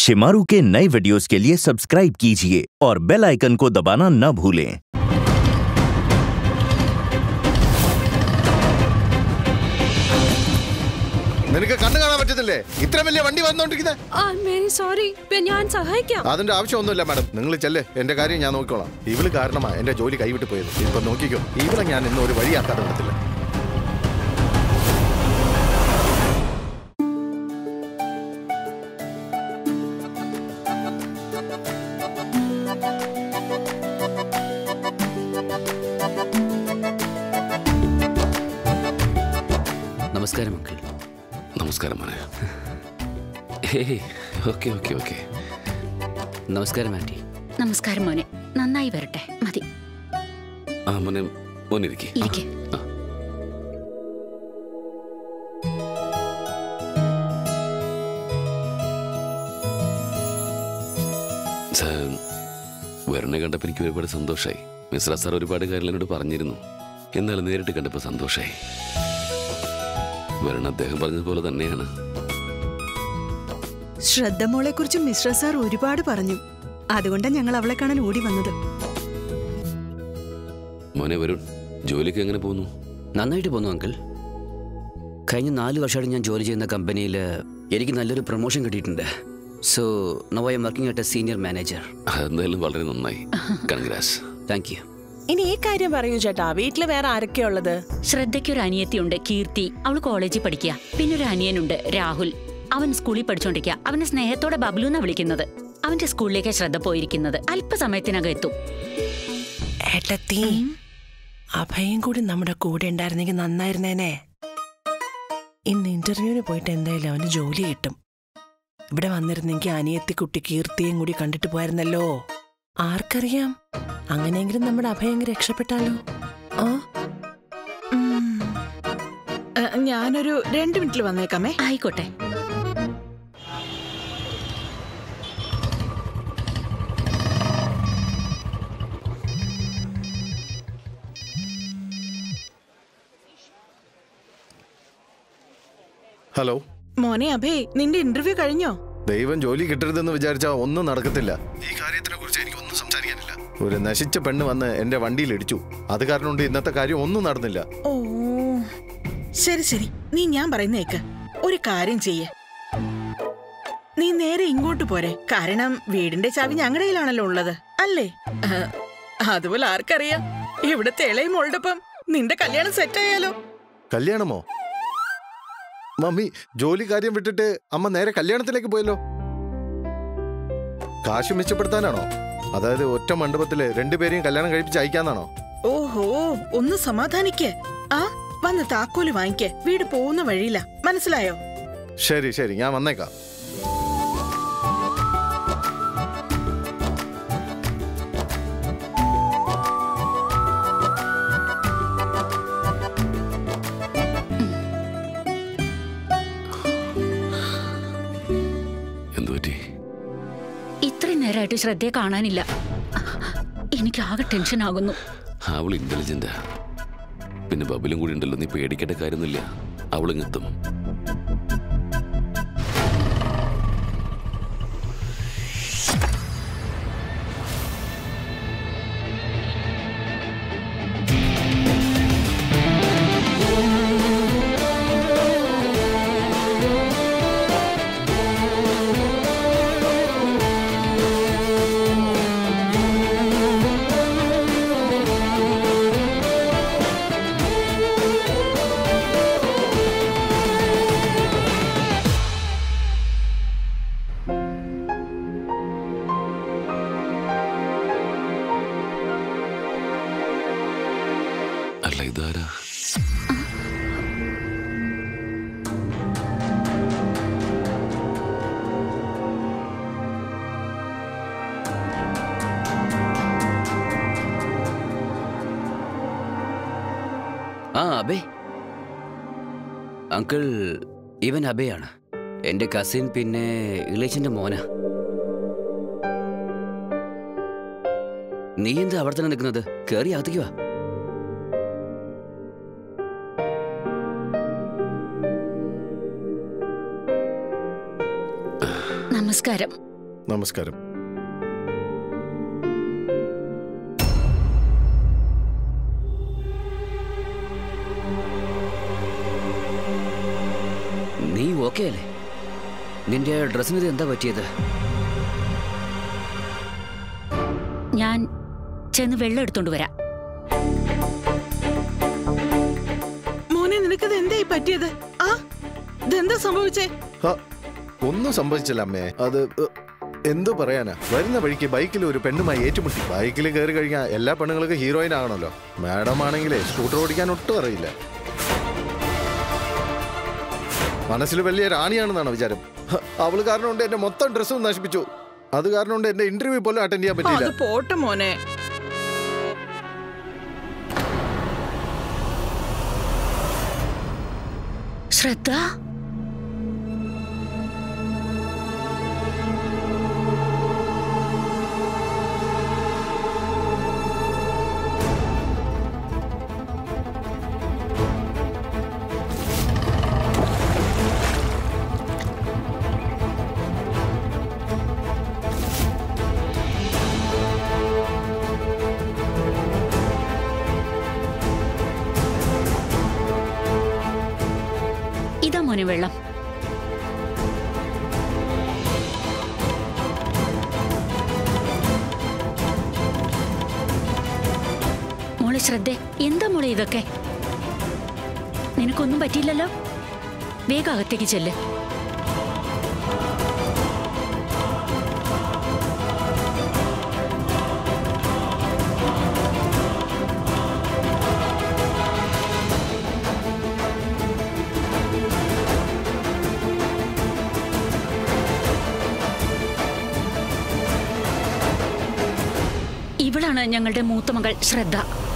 शिमारू के नए वीडियोस के लिए सब्सक्राइब कीजिए और बेल आइकन को दबाना न भूलें നിനക്ക് കണ്ണു കാണാൻ പറ്റുന്നില്ലേ ഇത്ര വലിയ വണ്ടി വന്നോണ്ടിരിക്കുന്നത് വെരി സോറി ഞാൻ സഹായിക്കാം അതിന്റെ ആവശ്യമൊന്നുമില്ല മാഡം നിങ്ങൾ ചെല്ല് എന്റെ കാര്യം ഞാൻ നോക്കിക്കോളാം ഇവള് കാരണമാ എന്റെ ജോലി കൈവിട്ട് പോയത് ഇപ്പൊ നോക്കിക്കോ ഇവളെ ഞാൻ ഇന്ന് ഒരു വഴിയാക്കാതെ വിടത്തില്ല നമസ്കാരം അങ്കിൾ നമസ്കാരം മോനെ ഏയ് ഓക്കെ ഓക്കെ ഓക്കെ നമസ്കാരം ആൻറ്റി നമസ്കാരം മോനെ നന്നായി വരട്ടെ മതി ആ മോനെ മോനിരിക്കെ ഇരിക്കെ വരണ കണ്ടപ്പോൾ എനിക്ക് ഒരുപാട് സന്തോഷമായി മിശ്ര സാർ ഒരുപാട് കാര്യങ്ങൾ എന്നോട് പറഞ്ഞിരുന്നു എന്നാലും നേരിട്ട് കണ്ടപ്പോൾ സന്തോഷമായി വരണ അദ്ദേഹം പറഞ്ഞതുപോലെ തന്നെയാണ് ശ്രദ്ധ മോളെ കുറിച്ച് മിശ്ര സാർ ഒരുപാട് പറഞ്ഞു അതുകൊണ്ടാണ് ഞങ്ങൾ അവളെ കാണാൻ ഓടി വന്നത് മോനെ വരുൺ ജോലിക്ക് എങ്ങനെ പോകുന്നു നന്നായിട്ട് പോന്നു അങ്കിൾ കഴിഞ്ഞ നാല് വർഷമായിട്ട് ഞാൻ ജോലി ചെയ്യുന്ന കമ്പനിയിൽ എനിക്ക് നല്ലൊരു പ്രൊമോഷൻ കിട്ടിയിട്ടുണ്ട് so no I'm working at a senior manager അതെന്തായാലും വളരെ നന്നായി കൺഗ്രാസ് താങ്ക് യു ഇനി ഈ കാര്യം പറയൂ ചേട്ടാ വീട്ടില് വേറെ ആരൊക്കെയാ ഉള്ളത് ശ്രദ്ധയ്ക്ക് ഒരു അനിയത്തിയുണ്ട് കീർത്തി അവൾ കോളേജിൽ പഠിക്കുക പിന്നെ ഒരു അനിയനുണ്ട് രാഹുൽ അവൻ സ്കൂളിൽ പഠിച്ചോണ്ടിരിക്കുക അവനെ സ്നേഹത്തോടെ ബബ്ലു എന്നാ വിളിക്കുന്നത് അവന്റെ സ്കൂളിലേക്ക് ശ്രദ്ധ പോയിരിക്കുന്നത് അല്പസമയത്തിനകം എത്തും ഏട്ടത്തി അഭയം കൂടി നമ്മുടെ കൂടെ ഉണ്ടായിരുന്നെങ്കിൽ നന്നായിരുന്നേനെ ഇന്ന് ഇന്റർവ്യൂവിന് പോയിട്ട് എന്തായാലും അവന് ജോലി കിട്ടും ഇവിടെ വന്നിരുന്നെങ്കിൽ അനിയത്തി കുട്ടി കീർത്തിയും കൂടി കണ്ടിട്ട് പോയിരുന്നല്ലോ ആർക്കറിയാം അങ്ങനെയെങ്കിലും നമ്മുടെ അഭയം അങ്ങ് രക്ഷപ്പെട്ടാലോ ആ ഞാനൊരു രണ്ട് മിനിറ്റിൽ വന്നേക്കാമേ ആയിക്കോട്ടെ ഹലോ മോനെ അഭേ നിന്റെ ഇന്റർവ്യൂ കഴിഞ്ഞോ ദൈവം ജോലി കിട്ടരുതെന്ന് വിചാരിച്ചാൽ ഒന്നും നടക്കത്തില്ല ഈ കാര്യത്തിനെ കുറിച്ച് എനിക്ക് ഒന്നും സംസാരിക്കാനില്ല ഒരു നശിച്ച പെണ്ണ് വന്ന് എന്റെ വണ്ടിയിൽ ഇടിച്ചു അത് കാരണം കൊണ്ട് ഇന്നത്തെ കാര്യം ഒന്നും നടന്നില്ല ഓ ശരി ശരി നീ ഞാൻ പറയുന്നേക്ക് ഒരു കാര്യം ചെയ്യേ നീ നേരെ ഇങ്ങോട്ട് പോരെ കാരണം വീടിന്റെ ചാവി ഞങ്ങളുടെ കയ്യിലാണല്ലോ ഉള്ളത് അല്ലേ ആ, അതുപോലെ ആർക്കറിയാം ഇവിടുത്തെ ഇളയ മോളുടെപ്പം നിന്റെ കല്യാണം സെറ്റ് ആയാലോ കല്യാണമോ മമ്മി ജോലി കാര്യം വിട്ടിട്ട് അമ്മ നേരെ കല്യാണത്തിലേക്ക് പോയല്ലോ കാശ് മെച്ചപ്പെടുത്താനാണോ അതായത് ഒറ്റ മണ്ഡപത്തില് രണ്ടുപേരെയും കല്യാണം കഴിപ്പിച്ച് അയക്കാന്നാണോ ഓഹോ ഒന്ന് സമാധാനിക്ക് ആ വന്ന് താക്കോല് വാങ്ങിക്ക് വീട് പോകുന്ന വഴിയില്ല മനസ്സിലായോ ശരി ശരി ഞാൻ വന്നേക്കാം എന്തു പറ്റി ഇത്രയും നേരമായിട്ട് ശ്രദ്ധയെ കാണാനില്ല എനിക്ക് ആകെ ടെൻഷൻ ആകുന്നു അവൾ ഇന്റലിജന്റാ പിന്നെ ബബിലും കൂടി ഉണ്ടല്ലോ നീ പേടിക്കേണ്ട കാര്യമൊന്നുമില്ല അവളിങ്ങെത്തും അല്ല ഇതാരാ ആ അബേ അങ്കിൾ ഇവൻ അബയാണ് എൻ്റെ കസിൻ പിന്നെ ഇളേച്ചൻ്റെ മോന നീ എന്താ അവിടെ തന്നെ നിൽക്കുന്നത് കയറി അകത്തേക്ക് വാ നമസ്കാരം നമസ്കാരം നീ ഓക്കെ അല്ലേ നിന്റെ ഡ്രസ്സിന് ഇത് എന്താ പറ്റിയത് ഞാൻ ചെന്ന് വെള്ളം എടുത്തോണ്ട് വരാം മോനെ നിനക്കത് എന്തായി പറ്റിയത് ആ ഇതെന്താ സംഭവിച്ചേ ഹ, ഒന്നും സംഭവിച്ചില്ല അമ്മേ അത് ഉ, എന്തോ പറയാനാ വരുന്ന വഴിക്ക് ബൈക്കിൽ ഒരു പെണ്ണുമായി ഏറ്റുമുട്ടി ബൈക്കിൽ കയറി കഴിഞ്ഞാൽ എല്ലാ പെണ്ണുങ്ങൾക്കും ഹീറോയിൻ ആകണമല്ലോ മാഡം ആണെങ്കിലേ സ്കൂട്ടർ ഓടിക്കാൻ ഒട്ടും അറിയില്ല മനസ്സിൽ വലിയ റാണിയാണെന്നാണ് വിചാരം ഹ, അവള് കാരണം കൊണ്ട് എന്റെ മൊത്തം ഡ്രസ്സും നശിപ്പിച്ചു അത് കാരണം കൊണ്ട് എന്റെ ഇന്റർവ്യൂ പോലും അറ്റൻഡ് ചെയ്യാൻ പറ്റിയില്ല അത് പോട്ടെ മോനെ ശ്രദ്ധ ഇതാ മോനെ വെള്ളം മോളെ ശ്രദ്ധ എന്താ മോളെ ഇതൊക്കെ നിനക്കൊന്നും പറ്റിയില്ലല്ലോ വേഗം അകത്തേക്ക് ചെല്ല് ഇവളാണ് ഞങ്ങളുടെ മൂത്ത മകൾ ശ്രദ്ധ